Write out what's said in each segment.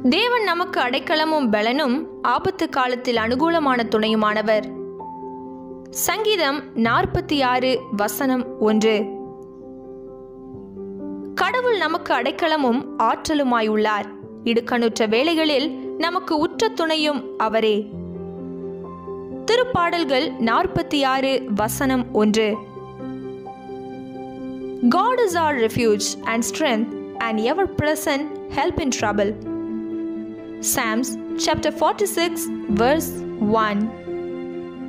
தேவன் நமக்கு அடைக்கலமும் பலனும் ஆபத்து காலத்தில் அனுகூலமான துணையுமானவர் சங்கீதம் நாற்பத்தி ஆறு வசனம் ஒன்று கடவுள் நமக்கு அடைக்கலமும் ஆற்றலுமாய் உள்ளார் இடுக்கணுற்ற வேளைகளில் நமக்கு உற்ற துணையும் அவரே திருப்பாடல்கள் நாற்பத்தி ஆறு வசனம் ஒன்று God is our refuge and strength and ever present help in trouble. Psalms chapter 46 verse 1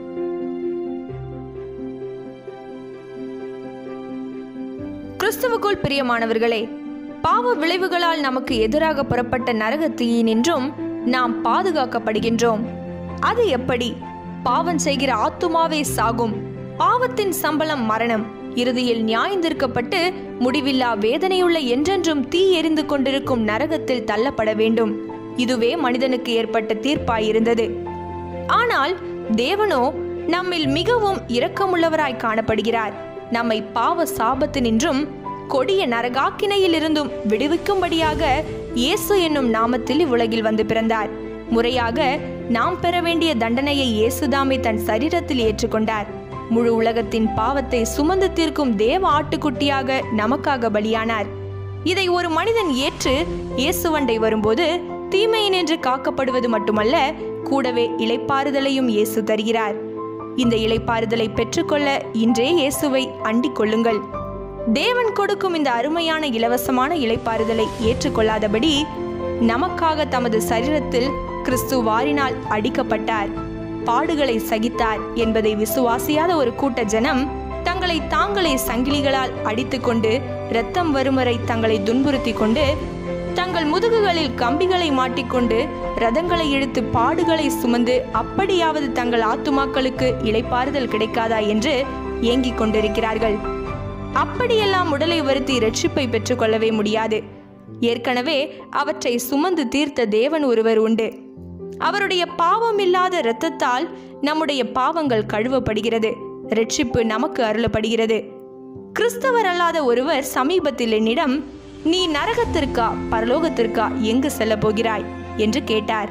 கிறிஸ்துவுக்குள் பிரியமானவர்களே பாவ விளைவுகளால் நமக்கு எதிராக புறப்பட்ட நரகத்தீயினின்றும் நாம் பாதுகாக்கப்படுகின்றோம் அது எப்படி பாவம் செய்கிற ஆத்துமாவே சாகும் பாவத்தின் சம்பளம் மரணம் இறுதியில் நியாயந்திருக்கப்பட்டு முடிவில்லா வேதனையுள்ள என்றென்றும் தீ எரிந்து கொண்டிருக்கும் நரகத்தில் தள்ளப்பட வேண்டும் இதுவே மனிதனுக்கு ஏற்பட்ட தீர்ப்பாயிருந்தது ஆனால் தேவனோ நம்மில் மிகவும் இரக்கமுள்ளவராய் காணப்படுகிறார் நம்மை பாவ சாபத்தினின்றும் கொடிய நரகாக்கினையிலிருந்தும் விடுவிக்கும்படியாக இயேசு என்னும் நாமத்தில் இவ்வுலகில் வந்து பிறந்தார் முறையாக நாம் பெற வேண்டிய தண்டனையை இயேசுதாமே தன் சரீரத்தில் ஏற்றுக்கொண்டார் முழு உலகத்தின் பாவத்தை சுமந்து தீர்க்கும் தேவ ஆட்டுக்குட்டியாக நமக்காக பலியானார் இதை ஒரு மனிதன் ஏற்று இயேசுவண்டை வரும்போது தீமையினின்று காக்கப்படுவது மட்டுமல்ல கூடவே இளைப்பாறுதலையும் இயேசு தருகிறார் இந்த இளைப்பாறுதலை பெற்றுக்கொள்ள இன்றே இயேசுவை அண்டிக் கொள்ளுங்கள் தேவன் கொடுக்கும் இந்த அருமையான இலவசமான இளைப்பாறுதலை ஏற்றுக்கொள்ளாதபடி நமக்காக தமது சரீரத்தில் கிறிஸ்து வாரினால் அடிக்கப்பட்டார் பாடுகளை சகித்தார் என்பதை விசுவாசியாத ஒரு கூட்ட ஜனம் தங்களை தாங்களே சங்கிலிகளால் அடித்துக்கொண்டு இரத்தம் வரும் வரை தங்களை துன்புறுத்தி கொண்டு தங்கள் முதுகுகளில் கம்பிகளை மாட்டிக்கொண்டு ரதங்களை இழுத்து பாடுகளை சுமந்து அப்படியாவது தங்கள் ஆத்துமாக்களுக்கு இளைப்பாறுதல் கிடைக்காதா என்று ஏங்கிக் கொண்டிருக்கிறார்கள் அப்படியெல்லாம் உடலை வருத்தி இரட்சிப்பை பெற்றுக்கொள்ளவே முடியாது ஏற்கனவே அவற்றை சுமந்து தீர்த்த தேவன் ஒருவர் உண்டு அவருடைய பாவமில்லாத இரத்தத்தால் நம்முடைய பாவங்கள் கழுவப்படுகிறது இரட்சிப்பு நமக்கு அருளப்படுகிறது கிறிஸ்தவர் அல்லாத ஒருவர் சமீபத்தில் என்னிடம் நீ நரகத்திற்கா பரலோகத்திற்கா எங்கு செல்ல போகிறாய் என்று கேட்டார்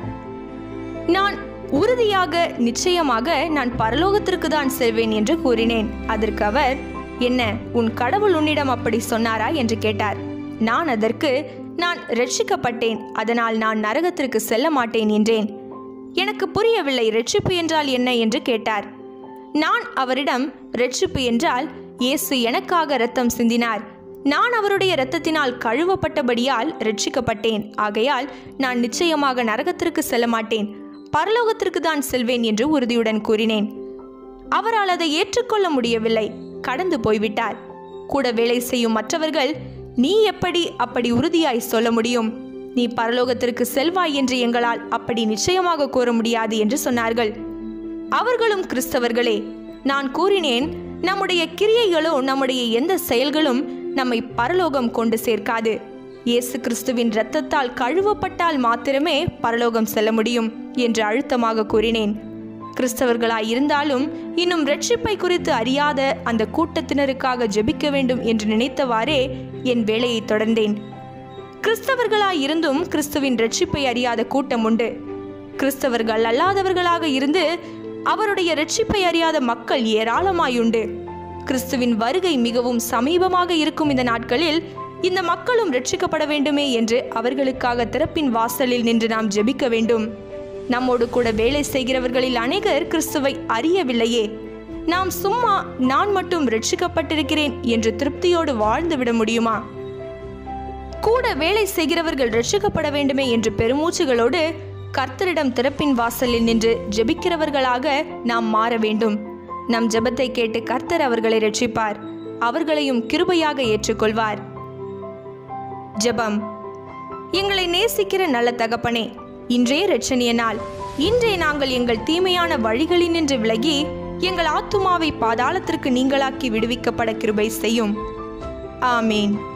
நான் உறுதியாக நிச்சயமாக நான் பரலோகத்திற்கு தான் செல்வேன் என்று கூறினேன் அதற்கு அவர் என்ன உன் கடவுள் உன்னிடம் அப்படி சொன்னாரா என்று கேட்டார் நான் அதற்கு நான் ரட்சிக்கப்பட்டேன் அதனால் நான் நரகத்திற்கு செல்ல மாட்டேன் என்றேன் எனக்கு புரியவில்லை ரட்சிப்பு என்றால் என்ன என்று கேட்டார் நான் அவரிடம் ரட்சிப்பு என்றால் இயேசு எனக்காக இரத்தம் சிந்தினார் நான் அவருடைய இரத்தத்தினால் கழுவப்பட்டபடியால் ரட்சிக்கப்பட்டேன் ஆகையால் நான் நிச்சயமாக நரகத்திற்கு செல்ல மாட்டேன் பரலோகத்திற்கு தான் செல்வேன் என்று உறுதியுடன் கூறினேன் அவரால் அதை ஏற்றுக்கொள்ள முடியவில்லை கடந்து போய்விட்டார் கூட வேலை செய்யும் மற்றவர்கள் நீ எப்படி அப்படி உறுதியாய் சொல்ல முடியும் நீ பரலோகத்திற்கு செல்வாய் என்று எங்களால் அப்படி நிச்சயமாக கூற முடியாது என்று சொன்னார்கள் அவர்களும் கிறிஸ்தவர்களே நான் கூறினேன் நம்முடைய கிரியைகளோ நம்முடைய எந்த செயல்களும் நம்மை பரலோகம் கொண்டு சேர்க்காது இயேசு கிறிஸ்துவின் இரத்தத்தால் கழுவப்பட்டால் மாத்திரமே பரலோகம் செல்ல முடியும் என்று அழுத்தமாக கூறினேன் கிறிஸ்தவர்களாய் இருந்தாலும் இன்னும் ரட்சிப்பை குறித்து அறியாத அந்த கூட்டத்தினருக்காக ஜெபிக்க வேண்டும் என்று நினைத்தவாறே என் வேலையை தொடர்ந்தேன் கிறிஸ்தவர்களாய் இருந்தும் கிறிஸ்துவின் ரட்சிப்பை அறியாத கூட்டம் உண்டு கிறிஸ்தவர்கள் அல்லாதவர்களாக இருந்து அவருடைய ரட்சிப்பை அறியாத மக்கள் ஏராளமாயுண்டு கிறிஸ்துவின் வருகை மிகவும் சமீபமாக இருக்கும் இந்த நாட்களில் இந்த மக்களும் ரட்சிக்கப்பட வேண்டுமே என்று அவர்களுக்காக திறப்பின் வாசலில் நின்று நாம் ஜெபிக்க வேண்டும் நம்மோடு கூட வேலை செய்கிறவர்களில் அநேகர் கிறிஸ்துவை அறியவில்லையே நாம் சும்மா நான் மட்டும் ரட்சிக்கப்பட்டிருக்கிறேன் என்று திருப்தியோடு வாழ்ந்து விட முடியுமா கூட வேலை செய்கிறவர்கள் ரட்சிக்கப்பட வேண்டுமே என்று பெருமூச்சுகளோடு கர்த்தரிடம் திறப்பின் வாசலில் நின்று ஜெபிக்கிறவர்களாக நாம் மாற வேண்டும் நம் ஜெபத்தை கேட்டு கர்த்தர் அவர்களை ரட்சிப்பார் அவர்களையும் கிருபையாக ஏற்றுக்கொள்வார் ஜெபம் எங்களை நேசிக்கிற நல்ல தகப்பனே இன்றே இரட்சணிய நாள் இன்றே நாங்கள் எங்கள் தீமையான வழிகளினின்று விலகி எங்கள் ஆத்துமாவை பாதாளத்திற்கு நீங்களாக்கி விடுவிக்கப்பட கிருபை செய்யும் ஆமீன்